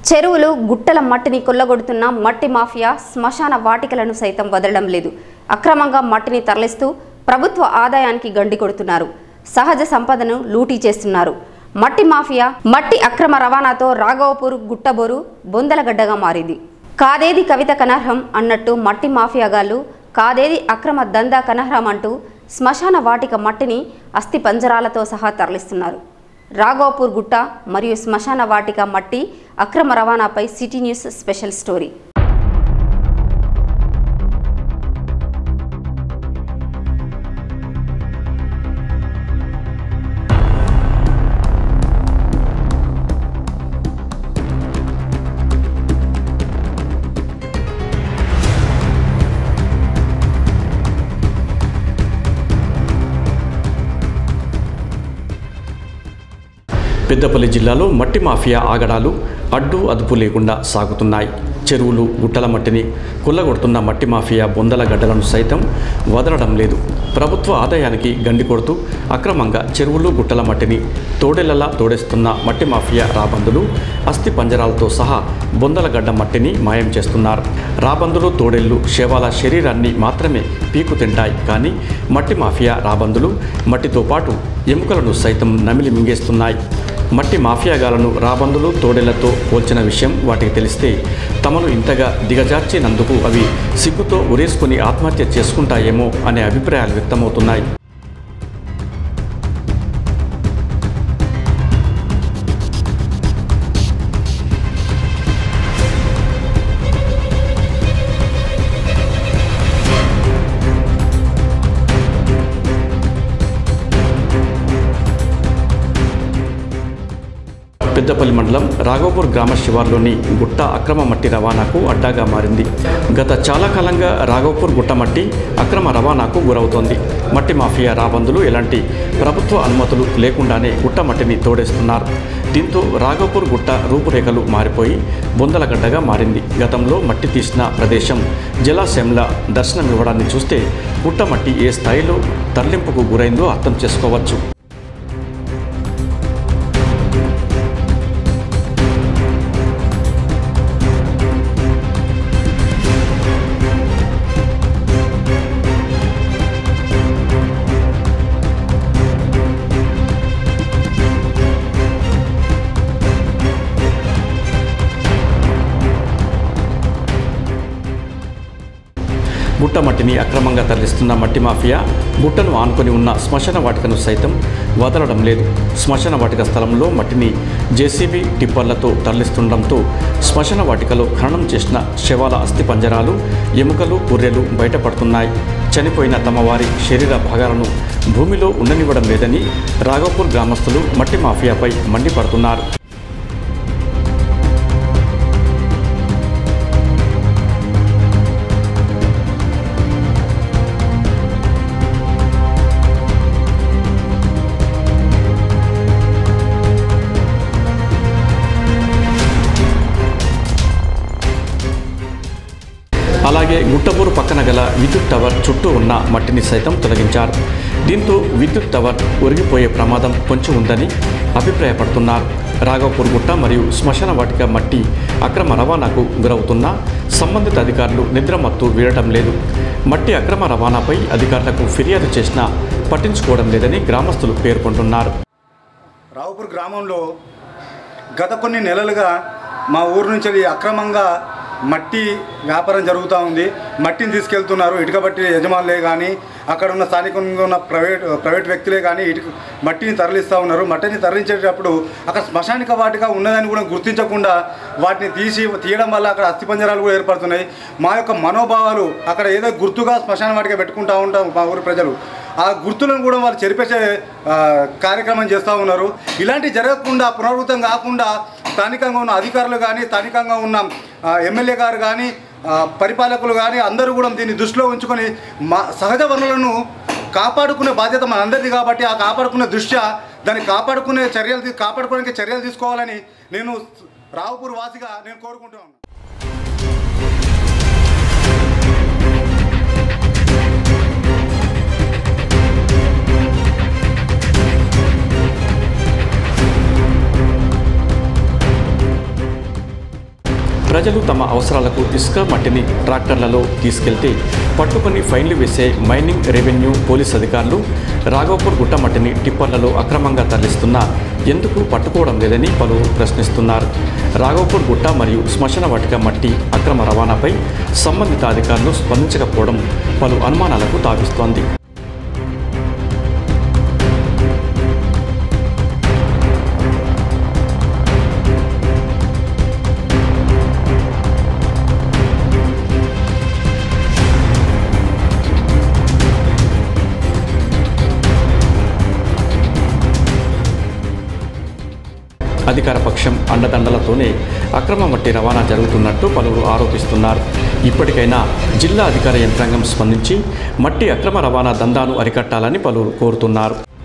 చెరువులు గుట్టల మట్టిని కొల్లగొడుతున్న మట్టి మాఫియా శ్మశాన వాటికలను సైతం వదలడం లేదు అక్రమంగా మట్టిని తరలిస్తూ ప్రభుత్వ ఆదాయానికి గండి కొడుతున్నారు సహజ సంపదను లూటీ చేస్తున్నారు మట్టి మాఫియా మట్టి అక్రమ రవాణాతో రాఘవపూర్ గుట్టబోరు బొందలగడ్డగా మారింది కాదేది కవిత కనర్హం అన్నట్టు మట్టి మాఫియాగాళ్ళు కాదేది అక్రమ దందా కనర్హం అంటూ శ్మశాన వాటిక మట్టిని అస్థి పంజరాలతో సహా తరలిస్తున్నారు రాఘవపూర్ గుట్ట మరియు శ్మశాన వాటిక మట్టి అక్రమ రవాణాపై city news special story Peddapalli జిల్లాలో మట్టి మాఫియా ఆగడాలు అడ్డు అదుపు లేకుండా సాగుతున్నాయి చెరువులు గుట్టల మట్టిని కుల్లగొడుతున్న మట్టి మాఫియా బొందల గడ్డలను సైతం వదలడం లేదు ప్రభుత్వ ఆదాయానికి గండి కొడుతూ అక్రమంగా చెరువులు గుట్టల మట్టిని తోడేళ్లలా తోడేస్తున్న మట్టి మాఫియా రాబందులు అస్థి పంజరాలతో సహా బొందలగడ్డ మట్టిని మాయం చేస్తున్నారు రాబందులు తోడేళ్లు శవాల శరీరాన్ని మాత్రమే పీకు తింటాయి కానీ మట్టి మాఫియా రాబందులు మట్టితో పాటు ఎముకలను సైతం నమిలి మింగేస్తున్నాయి మట్టి మాఫియాగాలను రాబందులు తోడేళ్లతో పోల్చిన విషయం వాటికి తెలిస్తే తమను ఇంతగా దిగజార్చినందుకు అవి సిగ్గుతో ఉరేసుకుని ఆత్మహత్య చేసుకుంటాయేమో అనే అభిప్రాయాలు వ్యక్తమవుతున్నాయి పెద్దపల్లి మండలం రాఘవపూర్ గ్రామ శివార్లోని గుట్ట అక్రమ మట్టి రవాణాకు అడ్డాగా మారింది గత చాలా కాలంగా రాఘవపూర్ గుట్ట మట్టి అక్రమ రవాణాకు గురవుతోంది మట్టి మాఫియా రాబందులు ఎలాంటి ప్రభుత్వ అనుమతులు లేకుండానే గుట్ట మట్టిని తోడేస్తున్నారు దీంతో రాఘవపూర్ గుట్ట రూపురేఖలు మారిపోయి బొందలగడ్డగా మారింది గతంలో మట్టి తీసిన ప్రదేశం జలాశయంలా దర్శనమివ్వడాన్ని చూస్తే గుట్ట మట్టి ఏ స్థాయిలో తరలింపుకు గురైందో అర్థం చేసుకోవచ్చు గుట్ట మట్టిని అక్రమంగా తరలిస్తున్న మట్టి మాఫియా గుట్టను ఆనుకొని ఉన్న శ్మశాన వాటికను సైతం వదలడం లేదు శ్మశాన వాటిక స్థలంలో మట్టిని జేసీబీ టిప్పర్లతో తరలిస్తుండడంతో శ్మశాన వాటికలో ఖననం చేసిన శవాల అస్థిపంజరాలు ఎముకలు పుర్రెలు బయటపడుతున్నాయి చనిపోయిన తమ వారి శరీర భాగాలను భూమిలో ఉండనివ్వడం లేదని రాఘవపూర్ గ్రామస్తులు మట్టి మాఫియాపై మండిపడుతున్నారు అలాగే గుట్టబూరు పక్కన గల విద్యుత్ టవర్ చుట్టూ ఉన్న మట్టిని సైతం తొలగించారు దీంతో విద్యుత్ టవర్ ఒరిగిపోయే ప్రమాదం కొంచెం ఉందని అభిప్రాయపడుతున్నారు రాఘవపూర్ గుట్ట మరియు శ్మశాన వాటిక మట్టి అక్రమ రవాణాకు గురవుతున్న సంబంధిత అధికారులు నిద్రమత్తు వీడటం లేదు మట్టి అక్రమ రవాణాపై అధికారులకు ఫిర్యాదు చేసినా పట్టించుకోవడం లేదని గ్రామస్తులు పేర్కొంటున్నారు రావుపూర్ గ్రామంలో గత కొన్ని నెలలుగా మా ఊరు నుంచి అక్రమంగా మట్టి వ్యాపారం జరుగుతూ ఉంది మట్టిని తీసుకెళ్తున్నారు ఇటుక బట్టి యజమానులే కానీ అక్కడ ఉన్న స్థానికంగా ఉన్న ప్రైవేట్ ప్రైవేట్ వ్యక్తులే కానీ ఇటుక మట్టిని తరలిస్తూ ఉన్నారు మట్టిని తరలించేటప్పుడు అక్కడ శ్మశానిక వాటిగా ఉన్నదని కూడా గుర్తించకుండా వాటిని తీసి తీయడం వల్ల అక్కడ అస్థిపంజరాలు కూడా ఏర్పడుతున్నాయి మా యొక్క మనోభావాలు అక్కడ ఏదో గుర్తుగా శ్మశాన వాటిగా పెట్టుకుంటూ ఉంటాం మా ఊరి ప్రజలు ఆ గుర్తులను కూడా వాళ్ళు చెరిపేసే ఆ, కార్యక్రమం చేస్తూ ఉన్నారు ఇలాంటి జరగకుండా పునరావృతం కాకుండా స్థానికంగా ఉన్న అధికారులు కానీ స్థానికంగా ఉన్న ఆ, ఎమ్మెల్యే గారు కానీ ఆ, పరిపాలకులు కానీ అందరూ కూడా దీన్ని దృష్టిలో ఉంచుకొని మా సహజ వనరులను కాపాడుకునే బాధ్యత మనందరిది కాబట్టి ఆ కాపాడుకునే దృష్ట్యా దాన్ని కాపాడుకునే చర్యలు తీ- కాపాడుకోవడానికి చర్యలు తీసుకోవాలని నేను రావుపూర్ వాసిగా నేను కోరుకుంటూ ఉన్నాను ప్రజలు తమ అవసరాలకు ఇసుక మట్టిని ట్రాక్టర్లలో తీసుకెళ్తే పట్టుకొని ఫైన్లు వేసే మైనింగ్ రెవెన్యూ పోలీస్ అధికారులు రాఘవపూర్ గుట్ట మట్టిని టిప్పర్లలో అక్రమంగా తరలిస్తున్నా ఎందుకు పట్టుకోవడం లేదని పలువురు ప్రశ్నిస్తున్నారు రాఘవపూర్ గుట్ట మరియు శ్మశాన వాటిక మట్టి అక్రమ రవాణాపై సంబంధిత అధికారులు స్పందించకపోవడం పలు అనుమానాలకు తావిస్తోంది అధికార పక్షం అండదండలతోనే అక్రమ మట్టి రవాణా జరుగుతున్నట్టు పలువురు ఆరోపిస్తున్నారు ఇప్పటికైనా జిల్లా అధికార యంత్రాంగం స్పందించి మట్టి అక్రమ రవాణా దందాను అరికట్టాలని పలువురు కోరుతున్నారు